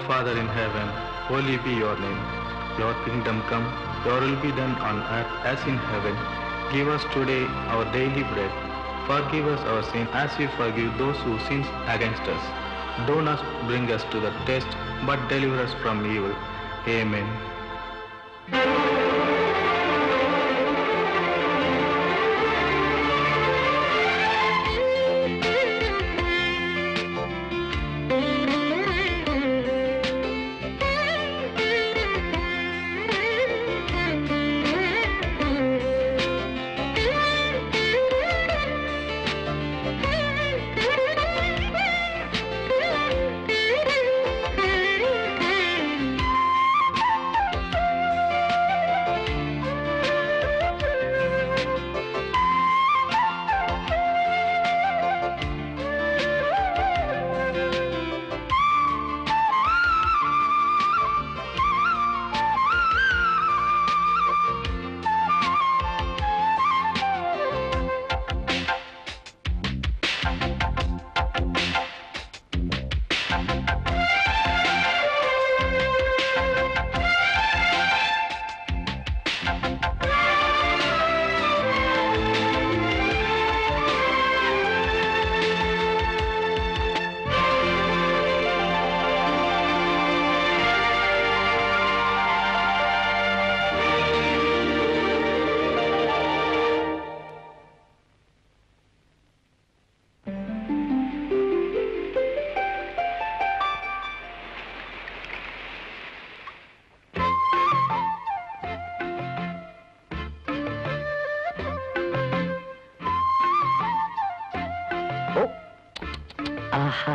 Father in heaven, holy be your name. Your kingdom come, your will be done on earth as in heaven. Give us today our daily bread. Forgive us our sin as we forgive those who sin against us. Do not bring us to the test, but deliver us from evil. Amen. ஆஹா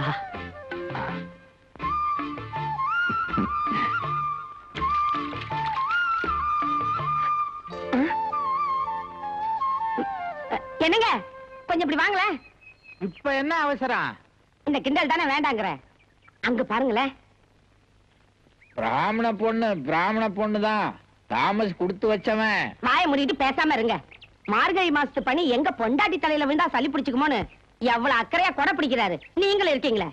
என்னங்க கொஞ்சம் இப்படி வாங்களேன் இப்ப என்ன அவசரம் இந்த கிண்டல் தானே வேண்டாங்கிற அங்க பாருங்களேன் பிராமண பொண்ணு பிராமண பொண்ணு தான் தாமஸ் கொடுத்து வச்சவன் வாய மூடிட்டு பேசாம இருங்க மார்கழி மாசத்து பனி எங்க பொண்டாட்டி தலையில விழுந்தா சளி பிடிச்சுக்குமோன்னு எவ்வளவு அக்கறையா கொடை பிடிக்கிறாரு நீங்களும் இருக்கீங்களே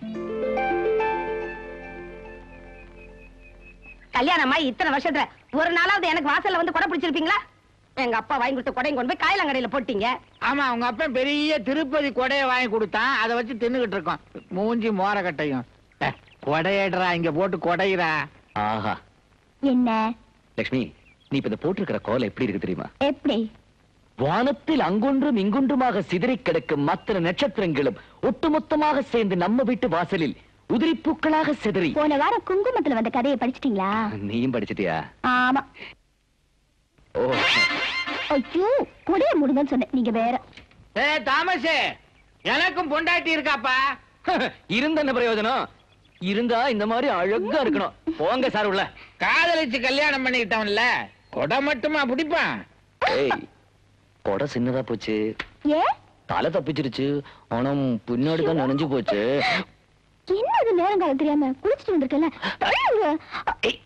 கல்யாணமாய் இத்தனை வருஷத்துல ஒரு நாளாவது எனக்கு வாசல்ல வந்து கொடை பிடிச்சிருப்பீங்களா எங்க அப்பா வாங்கி கொடுத்த கொடையும் கொண்டு போய் காயலங்கடையில போட்டீங்க ஆமா அவங்க அப்பா பெரிய திருப்பதி கொடைய வாங்கி கொடுத்தான் அதை வச்சு தின்னுகிட்டு இருக்கோம் மூஞ்சி மோர கட்டையும் அஹ், கொடையேடுறா இங்க போட்டு கொடையிறா ஆஹா என்ன லக்ஷ்மி நீ இப்ப இந்த போட்டிருக்கிற கோலம் எப்படி இருக்கு தெரியுமா எப்படி வானத்தில் அங்கொன்றும் இங்கொன்றுமாக சிதறிக் கிடக்கும் மற்ற நட்சத்திரங்களும் ஒட்டுமொத்தமாக சேர்ந்து நம்ம வீட்டு வாசலில் உதிரி பூக்களாக சிதறி போன வாரம் குங்குமத்துல வந்த கதையை படிச்சிட்டீங்களா நீயும் படிச்சிட்டியா ஆமா ஓ ஐயோ கொடைய முடுங்கன்னு சொன்னேன் நீங்க வேற ஏ தாமஸ் எனக்கும் பொண்டாட்டி இருக்காப்பா இருந்த என்ன பிரயோஜனம் இருந்தா இந்த மாதிரி அழகா இருக்கணும் போங்க சார் உள்ள காதலிச்சு கல்யாணம் பண்ணிக்கிட்டவன்ல கொடை மட்டுமா பிடிப்பான் ஏய் கொடை சின்னதா போச்சு ஏ தலை தப்பிச்சிருச்சு ஆனா பின்னாடி தான் நனைஞ்சு போச்சு என்ன இது நேரம் காலம் தெரியாம குளிச்சுட்டு வந்திருக்கல தள்ளுங்க. ஏய்.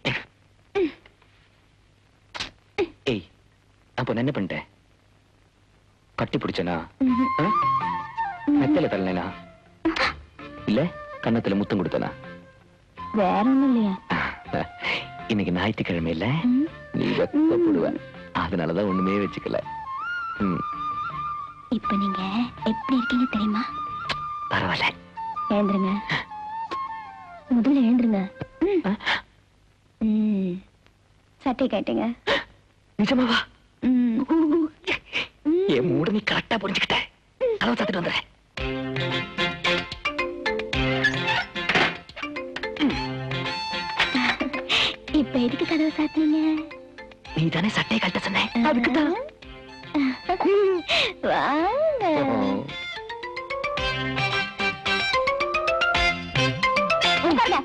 ஏய் அப்ப நான் என்ன பண்ணிட்டேன் கட்டி பிடிச்சனா ம்ஹும். மெத்தல தள்ளனா இல்ல கன்னத்துல முத்தம் கொடுத்தனா வேற ஒண்ணும் இல்லையா இன்னைக்கு ஞாயிற்றுக்கிழமை இல்ல ம். நீ வெக்கப்படுவ அதனாலதான் ஒண்ணுமே வச்சுக்கல ம், இப்ப நீங்க எப்படி இருக்கீங்க தெரியுமா பரவாயில்ல எழுந்துருங்க முதல்ல எழுந்துருங்க ம். ம். சட்டை கேட்டீங்க நிஜமாவா ம். என் மூட நீ கரெக்டா புரிஞ்சுக்கிட்ட அதான் சாத்திட்டு வந்துடுறேன் இப்ப எதுக்கு கதவை சாத்தினீங்க நீ தானே சட்டையை கழட்ட சொன்ன அதுக்குதான் வாங்க உட்காருங்க.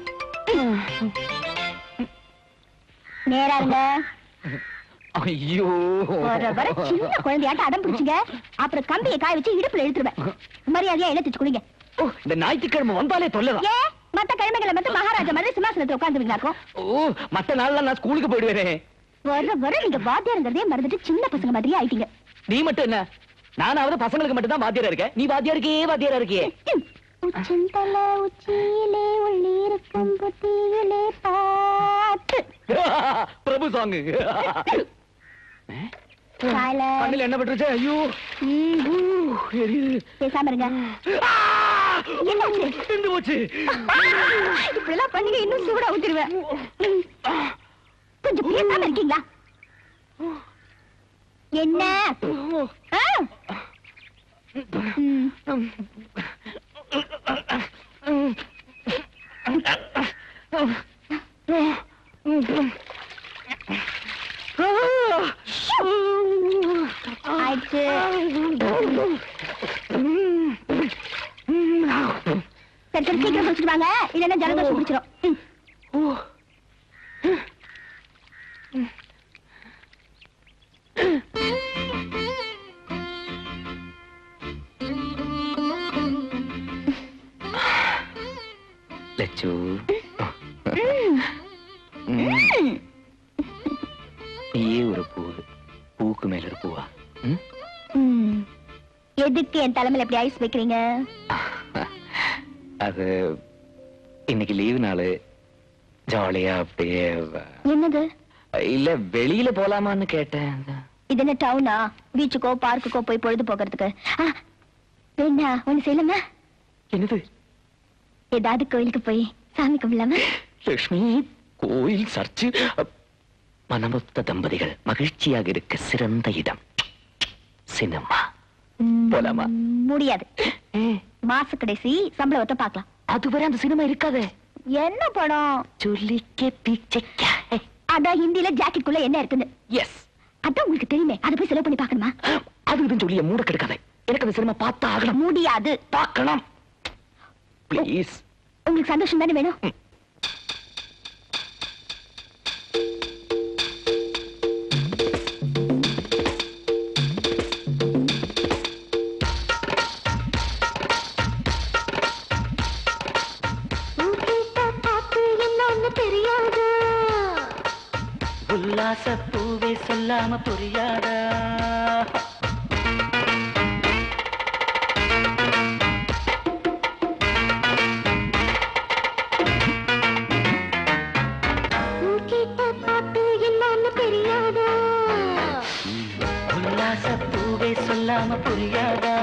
நேரா இருங்க ஐயோ வர வர சின்ன குழந்தையாட்ட அடம் பிடிச்சிங்க அப்புறம் கம்பியை காய வச்சு இடுப்புல இழுத்துருவேன் மரியாதையா இழுத்துச்சு குடிங்க ஓ, இந்த ஞாயிற்றுக்கிழமை வந்தாலே தொல்லதான் ஏ மத்த கிழமைகளை மட்டும் மகாராஜா மாதிரி சிம்மாசனத்துல உட்காந்துருவீங்களாக்கும் ஓ மத்த நாள்ல நான் ஸ்கூலுக்கு போயிடுவேனே வர வர நீங்க வாத்தியாருங்கிறதே மறந்துட்டு சின்ன பசங்க மாதிரியே ஆயிட்டீங்க நீ மட்டும் என்ன நானாவது பசங்களுக்கு மட்டும் தான் வாத்தியாரா இருக்கேன் நீ வாத்தியாருக்கே வாத்தியாரா இருக்கியே ம், உச்சந்தல உச்சியிலே உள்ளிருக்கும் புத்தியிலே பாட்டு பிரபு சாங் Silence. கண்ணில் என்ன பட்டுருச்சு ஐயோ ம், ஊ, எரியுது பேசாம இருங்க ஆ! என்னாச்சு? வெந்து போச்சு இப்படி எல்லாம் பண்ணீங்க இன்னும் சூடா ஊத்திருவேன் கொஞ்சம் பேசாம இருக்கீங்களா என்ன ஆ? ம். ஆயிடுச்சு சரி சரி சீக்கிரம் குடிச்சிட்டு வாங்க இல்லைன்னா ஜலதோஷம் பிடிச்சிரும் ம். லட்சு ம். நீயே ஒரு பூ பூக்கு மேல ஒரு பூவா ம்? ம். எதுக்கு என் தலைமையில எப்படி ஐஸ் வைக்கிறீங்க அது இன்னைக்கு லீவு நாள் ஜாலியா அப்படியே வ- என்னது இல்ல வெளியில போலாமான்னு கேட்டேன் இது என்ன டவுனா பீச்சுக்கோ பார்க்குக்கோ போய் பொழுது போக்குறதுக்கு ஆ, வேணா ஒண்ணு செய்யலாமா என்னது ஏதாவது கோயிலுக்கு போய் சாமி கும்பிடலாமா லட்சுமி கோயில் சர்ச்சு மனமொத்த தம்பதிகள் மகிழ்ச்சியாக இருக்க சிறந்த இடம் சினிமா ம், போலாமா? முடியாது மாச கடைசி சம்பளத்தை பார்க்கலாம் அதுவரை அந்த சினிமா இருக்காதே என்ன படம் சொல்லிக்க பீச்சைக்கா அதான் ஹிந்தில ஜாக்கெட்டுக்குள்ள என்ன இருக்குன்னு எஸ் அதான் உங்களுக்கு தெரியுமே அதை போய் செலவு பண்ணி பார்க்கணுமா அது இதுன்னு சொல்லி என் மூட கெடுக்காத எனக்கு அந்த சினிமா பார்த்தா ஆகணும் முடியாது பார்க்கணும் ப்ளீஸ் உங்களுக்கு சந்தோஷம் தானே வேணும் உல்லாச பூவே சொல்லாம புரியாதா உல்லாச பூவே சொல்லாம புரியாதா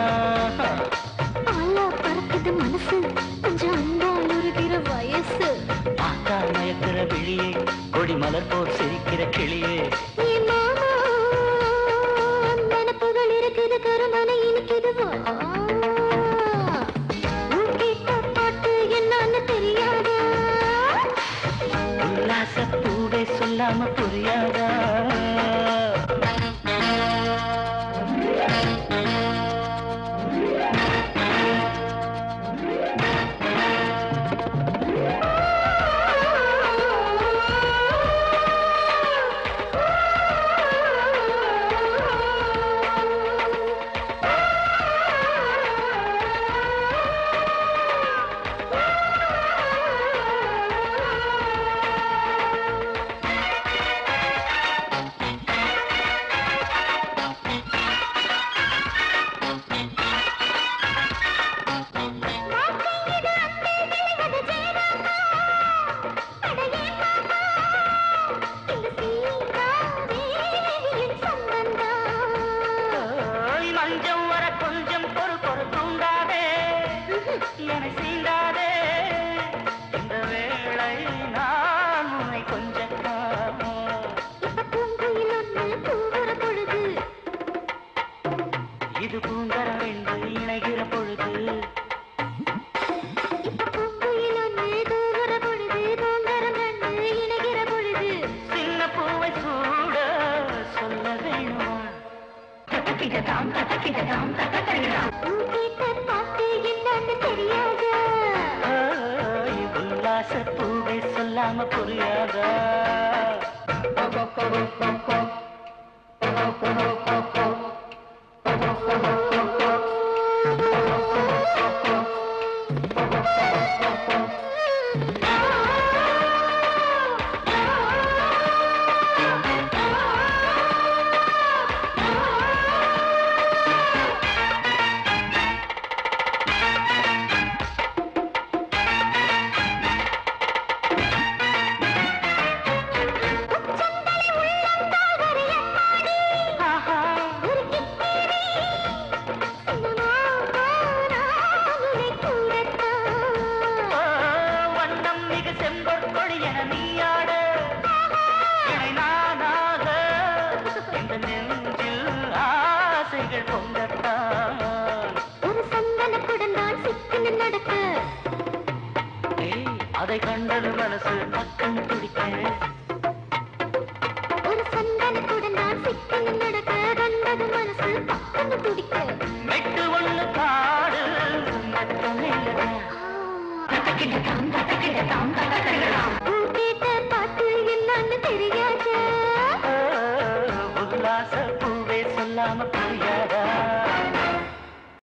மனசு கொஞ்சம் அன்பால் உருகிற வயசு பார்த்தா மயக்கிற விழியே கொடி மலர் போர் சிரிக்கிற கிளியே என் மாமா நினப்புகள் இருக்குது கருமனை இனிக்குது வா உன்கிட்ட பாட்டு என்னன்னு தெரியாதா உல்லாச பூவே சொல்லாம புரியாதா மஞ்சம் வர கொஞ்சம் பொறு பொறு தூண்டாதே என்னை சீண்டாதே இந்த வேளை நான் உன்னை கொஞ்சம் காணோம். இது பூங்கரம் என்று இணைகிற பொழுது சின்ன பூவை சூட சொல்ல வேணுமா ஆய், உல்லாச பூவை சொல்லாம புரியாதா செம்பொற்கொடி என நீயாட இணை நானாக இந்த நெஞ்சில் ஆசைகள் பொங்கத்தான் ஒரு சந்தன குடந்தான் சிக்கன நடக்க ஏய், அதை கண்டது மனசு பக்கம் துடிக்க ஒரு சந்தன குடந்தான் சிக்கன நடக்க கண்டது மனசு பக்கம் துடிக்க மெட்டு ஒண்ணு காடு மெட்டம் இல்லைதான் தட்டக்கிட்ட தாம் தட்டக்கிட்ட தாம் தட்டக்கிட்ட